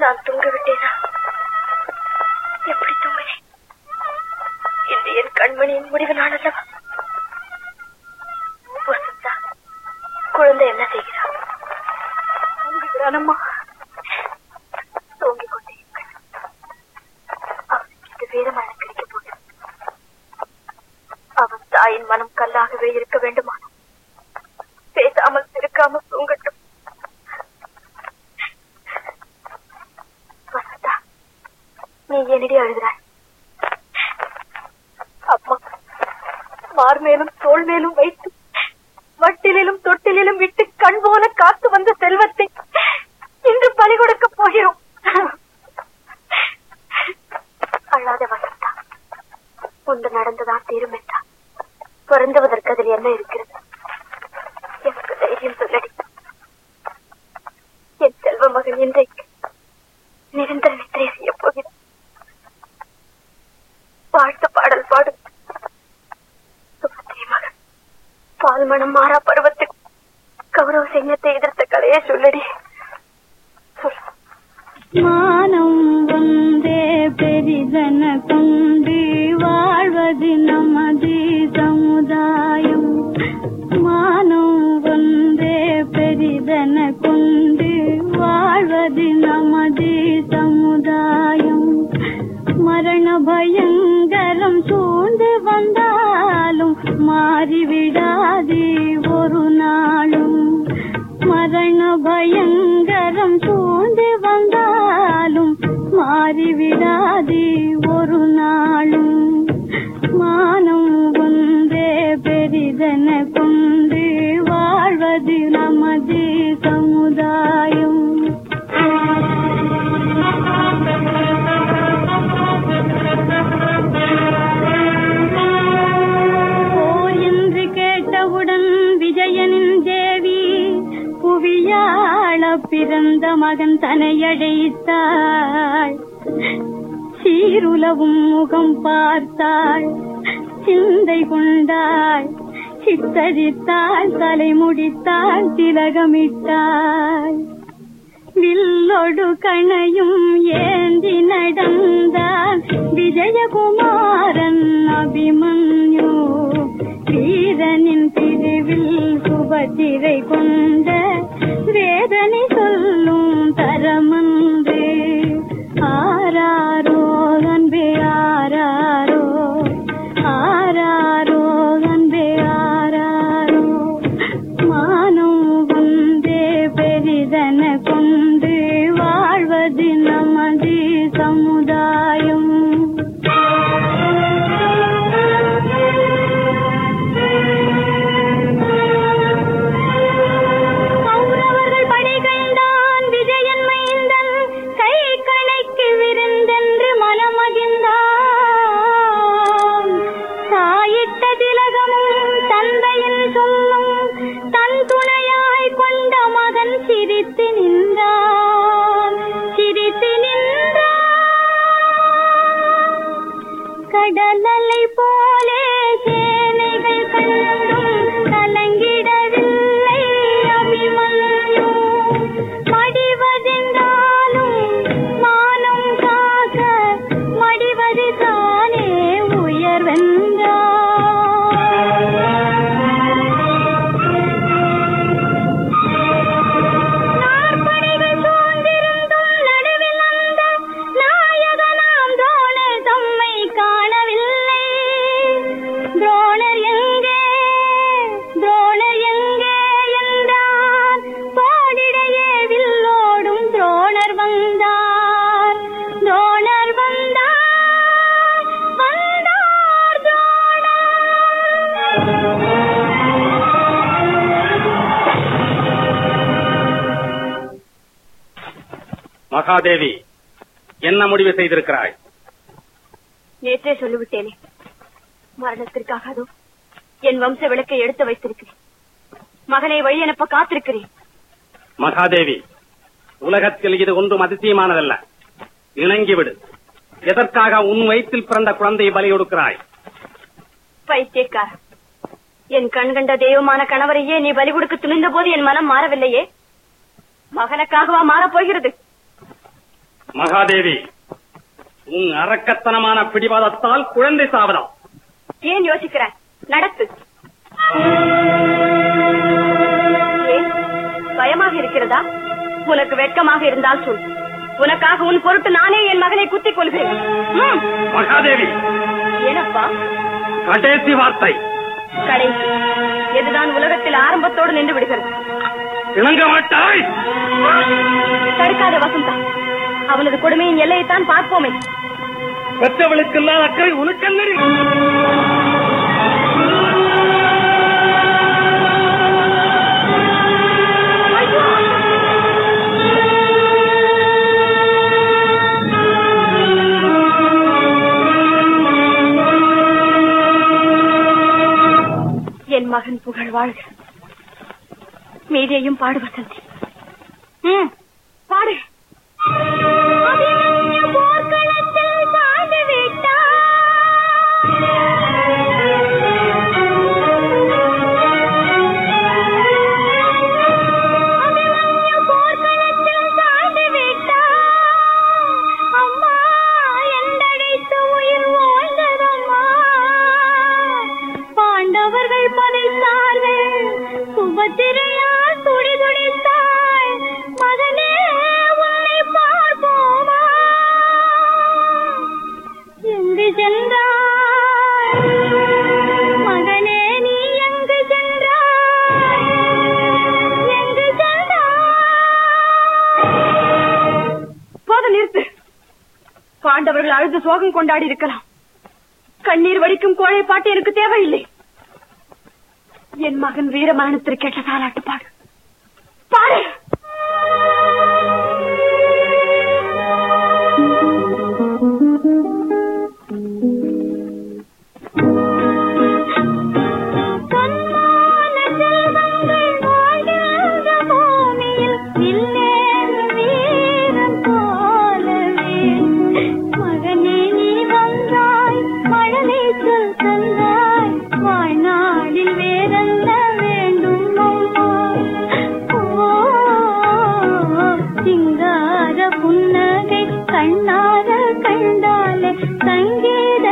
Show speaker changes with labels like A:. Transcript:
A: நான் தூங்க விட்டேனா எப்படி தூங்கினேன் இது என் கண்மணியின் முடிவு நான் அல்லவா வசந்தா குழந்தை என்ன செய்கிறார் தூங்குகிறானம்மா தூங்கிக் கொண்டே இருக்கட்டும். அவனுக்கு இது வேற மனம் கிடைக்க போகிறது அவன் தாயின் மனம் கல்லாகவே இருக்க வேண்டுமா பேசாமல் இருக்காமல் தூங்கட்டும் வசந்தா நீ என்னடி அழுகிறாய் அம்மா மார் மேலும் தோள் மேலும் வைத்து வட்டிலும் தொட்டிலும் விட்டு கண் போல காத்து வந்த செல்வத்தை இன்று பலி கொடுக்க போகிறோம் அழாத வசந்தா ஒன்று நடந்ததான் தீரும் என்றா பிறந்துவதற்கு அதில் என்ன இருக்கிறது எனக்கு தைரியம் சொல்லடி என் செல்வ மகன் இன்றைக்கு நிரந்தர நித்திரை செய்ய போகிறார் வாழ்த்து பாடல் பாடும் சுபத்திரி மகன் பால் மனம் மாறா பருவத்துக்கு கௌரவ சிங்கத்தை எதிர்த்த கதையை சொல்லடி சொல்
B: மானம் ஒன்றே பெரிதன கொண்டு வாழ்வது நமது சமுதாயம் மானம் ஒன்றே பெரிதன கொண்டு வாழ்வது நமது சமுதாயம் மரண பயங்கரம் சூழ்ந்து வந்தாலும் மாறிவிடாது ஒரு நாளும் மரண பயங்கரம் சூழ்ந்து வந்தாலும் மாறிவிடாது ஒரு நாளும் மானம் ஒன்றே பெரிதன கொண்டு வாழ்வது நமது சமுதாயம் போர் என்று கேட்டவுடன் விஜயனின் தேவி புவியாள பிறந்த மகன் தனையழைத்தாள் சீருலவும் முகம் பார்த்தாள் சிந்தை கொண்டாள் சித்தரித்தாள் தலை முடித்தாள் திலகமிட்டாள் வில்லொடு கணையும் ஏந்தி நடந்தான் விஜயகுமாரன் அபிமன்யு வீரனின் பிரிவில் சுபத்திரை கொண்ட வேதனை சொல்லும் தரமன்று ஆராரோ அன்பே ஆராரோ ஆராரோ அன்பே ஆராரோ மானம் வந்தே பெரிதன கொண்டு வாழ்வது நமது சமுதாயம் கௌரவர்கள் படை கண்டான் விஜயன் மைந்தன் கை கணைக்கு விருந்தென்று மனமகிழ்ந்தான் தாயிட்ட திலகமும் தந்தையின் சொல்லும் தன் துணையாய் கொண்ட மகன் சிரித்து நின்றான் சிரித்து நின்றான் கடலலை போலே சேனைகள் கண்டும் கலங்கிடவில்லை அபிமன்யு மடிவதென்றாலும் மானம் காக்க மடிவது தானே உயர்வென்றான் நாற்படைகள் சூழ்ந்திருந்தும் நடுவில் அந்த நாயகனாம் துரோணர் தம்மை காணவில்லை துரோணர் எங்கே துரோணர் எங்கே என்றார் தோடிடையே வில்லோடும் துரோணர் வந்தார் துரோணர் வந்தார் வந்தார் துரோணர்
C: மகாதேவி என்ன முடிவு செய்திருக்கிறாய்
A: நேற்றே சொல்லிவிட்டேனே மரணத்திற்காகதோ என் வம்ச விளக்கை எடுத்து வைத்திருக்கிறேன் மகனை வழி அனுப்ப காத்திருக்கிறேன்
C: மகாதேவி உலகத்தில் இது ஒன்றும் அதிசயமானதல்ல இணங்கிவிடு எதற்காக உன் வயிற்றில் பிறந்த குழந்தையை பலி கொடுக்கிறாய்
A: பைத்தியக்கார என் கண் கண்ட தெய்வமான கணவரையே நீ பலி கொடுக்க துணிந்த போது என் மனம் மாறவில்லையே மகனுக்காகவா மாறப் போகிறது
C: மகாதேவி உன் அரக்கத்தனமான பிடிவாதத்தால் குழந்தை சாவதா
A: ஏன் யோசிக்கிற நடத்து ஏன் பயமாக இருக்கிறதா உனக்கு வெட்கமாக இருந்தால் சொல் உனக்காக உன் பொருட்டு நானே என் மகனை குத்திக் கொள்கிறேன் ம்.
C: மகாதேவி
A: ஏனப்பா
C: கடைசி வார்த்தை
A: கடைசி இதுதான் உலகத்தில் ஆரம்பத்தோடு நின்று விடுகிறது
C: இணங்க மாட்டாய்
A: தடுக்காத வசந்தா அவனது கொடுமையின் எல்லையைத்தான் பார்ப்போமே
C: பெற்றவளுக்கு இல்லாத அக்கறை உனக்கு என்னடி?
A: என் மகன் புகழ் வாழ்க மீதியையும் பாடு வசந்தி ம், பாடு
B: அபிமன்யு போர்க்களத்தில் சாய்ந்து விட்டார். அபிமன்யு போர்க்களத்தில் சாய்ந்து விட்டார். அம்மா என்றழைத்து உயிர் வாழ்ந்ததம்மா. பாண்டவர்கள் பதைத்தார்கள் சுபத்திரையார் துடி துடித்தாள் மகனே உன்னை பார்ப்போமா எங்கு சென்றாய் மகனே நீ எங்கு சென்றாய் எங்கு சென்றாய்
A: போத நிறுத்து பாண்டவர்கள் அழுது சோகம் கொண்டாடி இருக்கலாம் கண்ணீர் வடிக்கும் கோழை பாட்டு எனக்கு தேவையில்லை என் மகன் வீர மரணத்திற்கேற்ற தாலாட்டு பாடு பாடு
B: பொன்மான செல்வங்கள் வாழ்கின்ற பூமியில் வில்லேறு வீரம் போலவே. மகனே நீ வந்தாய் மழலை சொல் தந்தாய் வாழ்நாளில் வேறென்ன வேண்டும் அம்மா ஓ சிங்கார புன்னகை கண்ணார கண்டாலே சங்கீத